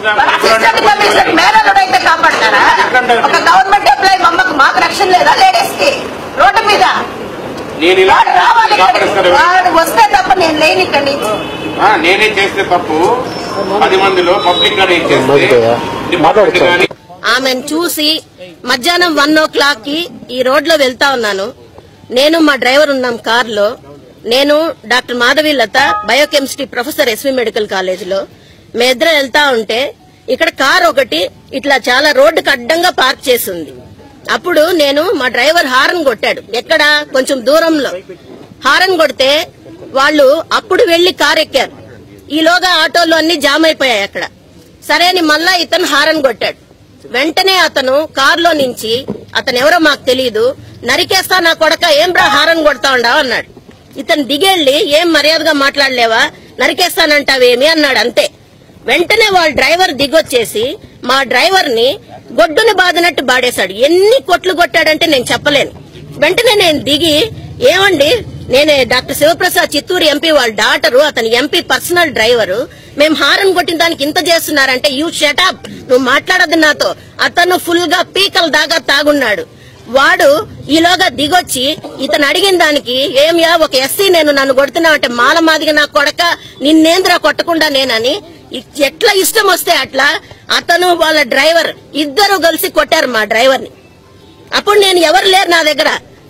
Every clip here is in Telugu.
అసిస్టెంట్ కమిషనర్ మేనల్లుడు అయితే కాపాడతారా ఒక గవర్నమెంట్ ఎంప్లాయీ మమ్మకు మాకు రక్షణ లేదా లేడీస్ కి రోడ్డు మీద నేను ఇలా వాడు రావాలి కాపాడేస్తారు ఇక్కడికి. వాడు వస్తే తప్ప నేను లేని ఇక్కడి నుంచి ఆ, నేనే చేస్తే తప్పు పది మందిలో పబ్లిక్ గా నేను చేస్తే డిపార్ట్మెంట్ కానీ ఆమెను చూసి మధ్యాహ్నం వన్ ఓ క్లాక్ కి ఈ రోడ్ లో వెళ్తా ఉన్నాను నేను మా డ్రైవర్ ఉన్నాం కార్ లో నేను doctor Madhavi Latha biochemistry professor SV medical college లో మేమిద్దరం వెళ్తా ఉంటే ఇక్కడ కార్ ఒకటి ఇట్లా చాలా రోడ్డుకి అడ్డంగా పార్క్ చేసింది అప్పుడు నేను మా డ్రైవర్ హారన్ కొట్టాడు ఎక్కడ కొంచెం దూరంలో హారన్ కొడితే వాళ్ళు అప్పుడు వెళ్లి కార్ ఎక్కారు ఈలోగా ఆటోలు అన్ని జామ్ అయిపోయాయి అక్కడ సరే అని మళ్ళా ఇతను హారన్ కొట్టాడు వెంటనే అతను కారులో నుంచి అతను ఎవరో మాకు తెలియదు నరికేస్తా నా కొడక ఏం బ్రా హారన్ కొడతా ఉండవు అన్నాడు ఇతను దిగెళ్ళి ఏం మర్యాదగా మాట్లాడలేవా నరికేస్తానంటావేమి అన్నాడు అంతే వెంటనే వాళ్ళ డ్రైవర్ దిగొచ్చేసి మా డ్రైవర్ ని గొడ్డుని బాదినట్టు బాడేశాడు ఎన్ని కొట్లు కొట్టాడంటే నేను చెప్పలేను వెంటనే నేను దిగి ఏమండి నేనే డాక్టర్ శివప్రసాద్ చిత్తూరు ఎంపీ వాళ్ళ డాటరు అతని ఎంపీ పర్సనల్ డ్రైవరు మేము హారన్ కొట్టిన దానికి ఇంత చేస్తున్నారంటే యూ షటప్ నువ్వు మాట్లాడద్దు నాతో అతను ఫుల్ గా పీకల దాకా తాగున్నాడు వాడు ఈలోగా దిగొచ్చి ఇతను అడిగిన దానికి ఏమియా ఒక ఎస్సీ నేను నన్ను కొడుతున్నావంటే మాల మాదిగా నా కొడక నిన్నేంద్రా కొట్టకుండా నేనని ఇ- ఎట్లా ఇష్టం వస్తే అట్లా అతను వాళ్ళ డ్రైవర్ ఇద్దరు కలిసి కొట్టారు మా డ్రైవర్ ని అప్పుడు నేను ఎవరు లేరు నా దగ్గర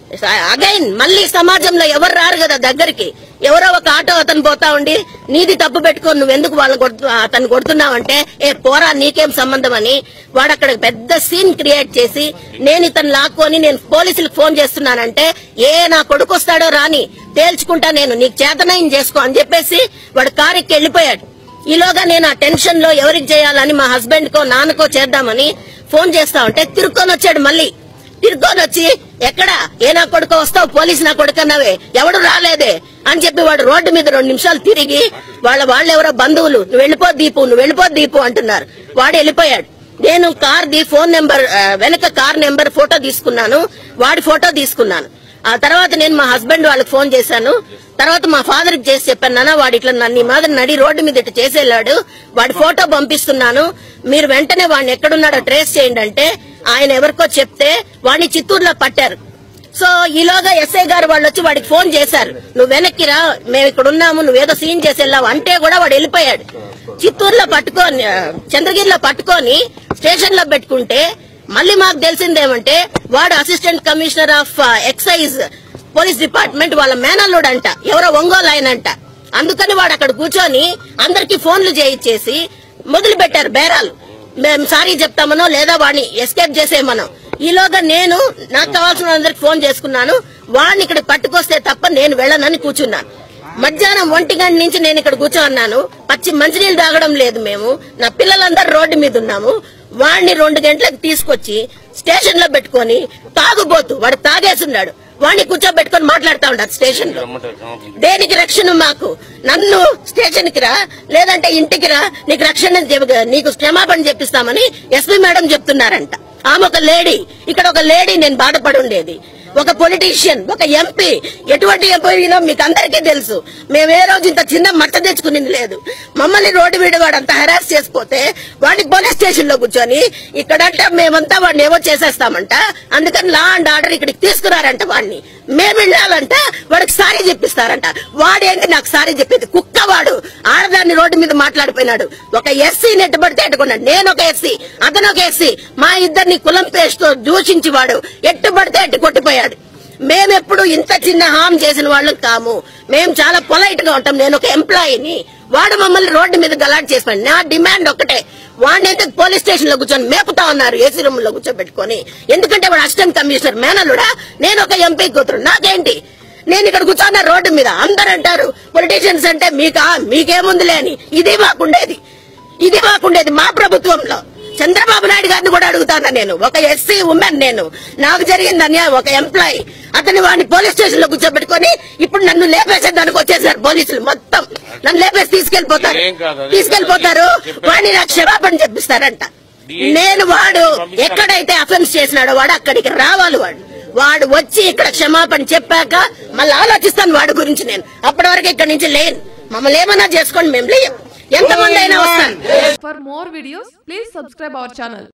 అగైన్ మళ్ళీ సమాజంలో ఎవరు రారు కదా దగ్గరికి ఎవరో ఒక ఆటో అతను పోతా ఉండి నీది తప్పు పెట్టుకొని నువ్వు ఎందుకు వాళ్ళని కొడుతు అతను కొడుతున్నావంటే ఏ పోరా నీకేం సంబంధం అని వాడు అక్కడ పెద్ద సీన్ క్రియేట్ చేసి నేను ఇతను లాక్కొని నేను పోలీసులకు ఫోన్ చేస్తున్నానంటే ఏ నా కొడుకు వస్తాడో రాని తేల్చుకుంటా నేను నీకు చేతనయం చేసుకో అని చెప్పేసి వాడు కారు ఎక్కి వెళ్ళిపోయాడు ఈలోగా నేను ఆ టెన్షన్ లో ఎవరికి చేయాలని మా హస్బెండ్ కో నాన్నకో చేద్దామని ఫోన్ చేస్తా ఉంటే తిరుక్కొని వచ్చాడు మళ్ళీ తిరుక్కొని వచ్చి ఎక్కడ ఏ నా కొడుకు వస్తావు పోలీసు నా కొడుకు అన్నావే ఎవడు రాలేదే అని చెప్పి వాడు రోడ్డు మీద రెండు నిమిషాలు తిరిగి వాళ్ళ వాళ్ళెవరో బంధువులు నువ్వు వెళ్ళిపో దీపు నువ్వు వెళ్ళిపో దీపు అంటున్నారు వాడు వెళ్ళిపోయాడు నేను కార్ ది ఫోన్ నెంబర్ ఆ, వెనక కార్ నెంబర్ ఫోటో తీసుకున్నాను వాడి ఫోటో తీసుకున్నాను ఆ తర్వాత నేను మా హస్బెండ్ వాళ్ళకి ఫోన్ చేశాను తర్వాత మా ఫాదర్ కి చేసి చెప్పాను నాన్న వాడు ఇట్లా నన్ను ఈ మాదిరి నడి రోడ్డు మీద ఇట్లా చేసేళ్ళాడు వాడి ఫోటో పంపిస్తున్నాను మీరు వెంటనే వాడిని ఎక్కడున్నాడో ట్రేస్ చేయండి అంటే ఆయన ఎవరికో చెప్తే వాడిని చిత్తూరులో పట్టారు సో ఈలోగా ఎస్ఐ గారు వాళ్ళు వచ్చి వాడికి ఫోన్ చేశారు నువ్వు వెనక్కి రా మేము ఇక్కడ ఉన్నాము నువ్వేదో సీన్ చేసి వెళ్ళావు అంటే కూడా వాడు వెళ్ళిపోయాడు చిత్తూరులో పట్టుకొని ఆ, చంద్రగిరిలో పట్టుకొని స్టేషన్ లో పెట్టుకుంటే మళ్ళీ మాకు తెలిసిందేమంటే వాడు assistant commissioner of excise police department వాళ్ళ మేనల్లుడు అంట ఎవరో ఒంగోలు ఆయన అంట అందుకని వాడు అక్కడ కూర్చొని అందరికి ఫోన్లు చేయించేసి మొదలు పెట్టారు బేరాలు మేము సారీ చెప్తామనో లేదా వాడిని ఎస్కేప్ చేసేయమనో ఈలోగా నేను నాకు కావాల్సిన అందరికి ఫోన్ చేసుకున్నాను వాడిని ఇక్కడ పట్టుకొస్తే తప్ప నేను వెళ్ళనని కూర్చున్నాను మధ్యాహ్నం ఒంటి గంట నుంచి నేను ఇక్కడ కూర్చోన్నాను పచ్చి మంచినీళ్ళు తాగడం లేదు మేము నా పిల్లలందరూ రోడ్డు మీద ఉన్నాము వాడిని రెండు గంటలకు తీసుకొచ్చి స్టేషన్ లో పెట్టుకొని తాగుబోతు వాడు తాగేసున్నాడు వాడిని కూర్చోబెట్టుకొని మాట్లాడుతా ఉంటారు స్టేషన్ లో దేనికి రక్షణ మాకు నన్ను స్టేషన్ కి రా లేదంటే ఇంటికి రా నీకు రక్షణ చెప్- నీకు క్షమాపణ చెప్పిస్తామని ఎస్పీ మేడం చెప్తున్నారంట ఆమె ఒక లేడీ ఇక్కడ ఒక లేడీ నేను బాధపడి ఉండేది ఒక పొలిటీషియన్ ఒక ఎంపీ ఎటువంటి ఎంపీనో మీకు అందరికీ తెలుసు మేము ఏ రోజు ఇంత చిన్న మట్ట తెచ్చుకునింది లేదు మమ్మల్ని రోడ్డు మీద వాడు అంత హెరాస్ చేసిపోతే వాడిని పోలీస్ స్టేషన్ లో కూర్చొని ఇక్కడంటే మేమంతా వాడిని ఏమో చేసేస్తామంట అందుకని లా అండ్ ఆర్డర్ ఇక్కడికి తీసుకురారంట వాడిని మేము వెళ్ళాలంట వాడికి సారీ చెప్పిస్తారంట వాడేంటి నాకు సారీ చెప్పేది కుక్క వాడు ఆడదాన్ని రోడ్డు మీద మాట్లాడిపోయినాడు ఒక ఎస్సీ నెట్టుబడితే ఎట్టుకున్నాడు నేను ఒక ఎస్సీ అతను ఒక ఎస్సీ మా ఇద్దరిని కులం పేస్తో దూషించి వాడు ఎట్టుబడితే ఎట్టు కొట్టిపోయాడు మేమెప్పుడు ఇంత చిన్న హామ్ చేసిన వాళ్ళం కాము మేము చాలా పొలైట్ గా ఉంటాం నేను ఒక ఎంప్లాయీని వాడు మమ్మల్ని రోడ్డు మీద గలాట్ చేసిపోయాడు నా డిమాండ్ ఒకటే వాడిని అయితే పోలీస్ స్టేషన్ లో కూర్చొని మేపుతా ఉన్నారు ఏసీ రూమ్ లో కూర్చోబెట్టుకొని ఎందుకంటే వాడు అసిస్టెంట్ కమిషనర్ మేనలుడా నేను ఒక ఎంపీ కూతురు నాకేంటి నేను ఇక్కడ కూర్చున్న రోడ్డు మీద అందరు అంటారు పొలిటీషియన్స్ అంటే మీకా మీకేముందిలే అని ఇది మాకుండేది ఇది మాకుండేది మా ప్రభుత్వంలో చంద్రబాబు నాయుడు గారిని కూడా అడుగుతాను నేను ఒక ఎస్సీ ఉమెన్ నేను నాకు జరిగింది అన్యాయం ఒక ఎంప్లాయీ అతని వాడిని పోలీస్ స్టేషన్ లో కూర్చోబెట్టుకొని ఇప్పుడు నన్ను లేపేసేదానికి వచ్చేసారు పోలీసులు మొత్తం నన్ను లేపేసి తీసుకెళ్లిపోతారు ఏం కాదు, అదే తీసుకెళ్లిపోతారు చెప్పారు. వాడిని నాకు క్షమాపణ చెప్పిస్తారంట నేను వాడు ఎక్కడైతే అఫెన్స్ చేసినాడో వాడు అక్కడికి రావాలి వాడు వాడు వచ్చి ఇక్కడ క్షమాపణ చెప్పాక మళ్ళీ ఆలోచిస్తాను వాడి గురించి నేను అప్పటి వరకు ఇక్కడి నుంచి లేను మమ్మల్ని ఏమన్నా చేసుకోండి మేము లేం ఎంతమంది అయినా వస్తాను For more videos, please subscribe our channel.